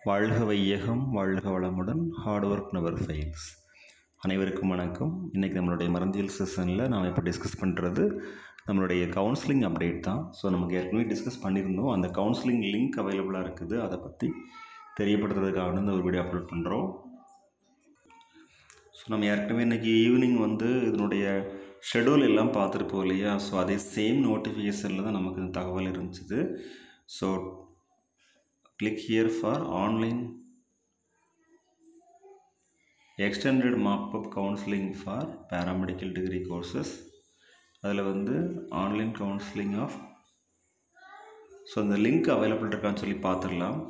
வாழ்க வையகம் வாழ்க வளமுடன் ஹார்ட் ஒர்க் நெவர் ஃபெயில்ஸ் அனைவருக்கும் வணக்கம் இன்றைக்கி நம்மளுடைய மருந்தியல் செஷனில் நாம் இப்போ டிஸ்கஸ் பண்ணுறது நம்மளுடைய கவுன்சிலிங் அப்டேட் தான் ஸோ நமக்கு ஏற்கனவே டிஸ்கஸ் பண்ணியிருந்தோம் அந்த கவுன்சிலிங் லிங்க் அவைலபிளாக இருக்குது அதை பற்றி தெரியப்படுத்துறதுக்காக வந்து இந்த ஒரு வீடியோ அப்லோட் பண்ணுறோம் ஸோ நம்ம ஏற்கனவே இன்றைக்கி ஈவினிங் வந்து இதனுடைய ஷெடியூல் எல்லாம் பார்த்துருப்போம் இல்லையா ஸோ அதே சேம் நோட்டிஃபிகேஷனில் தான் நமக்கு இந்த தகவல் இருந்துச்சு so click here for online extended mop-up counseling for paramedical degree courses அதில் வந்து ஆன்லைன் கவுன்சிலிங் ஆஃப் ஸோ இந்த லிங்க் அவைலபிள் இருக்கான்னு சொல்லி பார்த்துடலாம்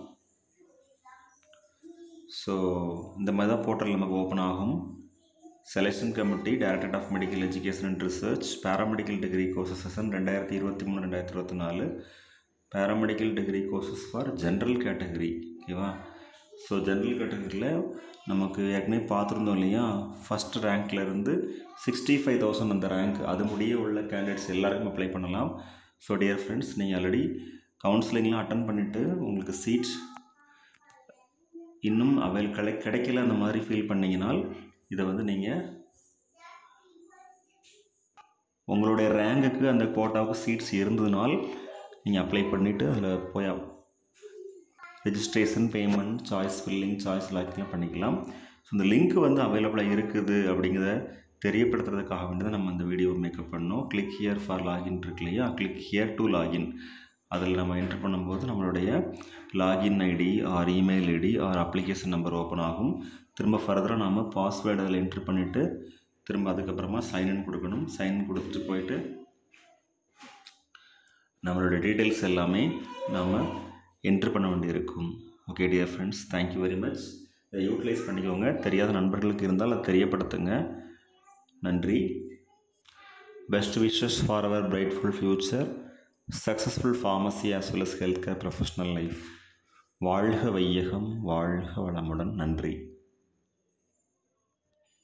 ஸோ இந்த மாதிரி தான் போர்ட்டல் நமக்கு ஓப்பன் ஆகும் selection committee director of medical education and research paramedical degree courses session ரெண்டாயிரத்தி இருபத்தி மூணு ரெண்டாயிரத்தி இருபத்தி நாலு paramedical degree courses for general category ஓகேவா ஸோ ஜென்ரல் கேட்டகரியில் நமக்கு ஏற்கனவே பார்த்துருந்தோம் இல்லையா ஃபஸ்ட் ரேங்க்ல இருந்து சிக்ஸ்டி ஃபைவ் தௌசண்ட் அந்த ரேங்க் அது முடிய உள்ள கேண்டிடேட்ஸ் எல்லாருக்கும் அப்ளை பண்ணலாம் ஸோ டியர் ஃப்ரெண்ட்ஸ் நீங்கள் ஆல்ரெடி கவுன்சிலிங்லாம் அட்டன் பண்ணிவிட்டு உங்களுக்கு சீட் இன்னும் அவைல் கிடை கிடைக்கல அந்த மாதிரி ஃபீல் பண்ணிங்கனால் இதை வந்து நீங்கள் உங்களுடைய ரேங்குக்கு அந்த கோட்டாவுக்கு சீட்ஸ் இருந்ததுனால் நீங்கள் அப்ளை பண்ணிவிட்டு அதில் போய் registration payment choice filling choice லாக்கிங்லாம் பண்ணிக்கலாம் ஸோ இந்த லிங்க் வந்து அவைலபிளாக இருக்குது அப்படிங்கிறத தெரியப்படுத்துறதுக்காக வேண்டி தான் நம்ம இந்த வீடியோ மேக்கப் பண்ணோம் கிளிக் ஹியர் ஃபார் லாகின் இருக்கு இல்லையா கிளிக் ஹியர் டு லாகின் அதில் நம்ம என்ட்ரு பண்ணும்போது நம்மளுடைய login ID or email ID or application number open ஆகும் திரும்ப ஃபர்தராக நாம் பாஸ்வேர்டு அதில் என்ட்ரு பண்ணிவிட்டு திரும்ப அதுக்கப்புறமா சைன்இன் கொடுக்கணும் சைன் கொடுத்துட்டு போயிட்டு நம்மளுடைய டீட்டெயில்ஸ் எல்லாமே நாம் என்ட்ரு பண்ண வேண்டியிருக்கும் okay dear friends thank you very much இதை யூட்டிலைஸ் பண்ணிக்கோங்க தெரியாத நண்பர்களுக்கு இருந்தால் அதை தெரியப்படுத்துங்க நன்றி best wishes for our brightful future successful pharmacy as well as health care professional life வாழ்க வையகம் வாழ்க வளமுடன் நன்றி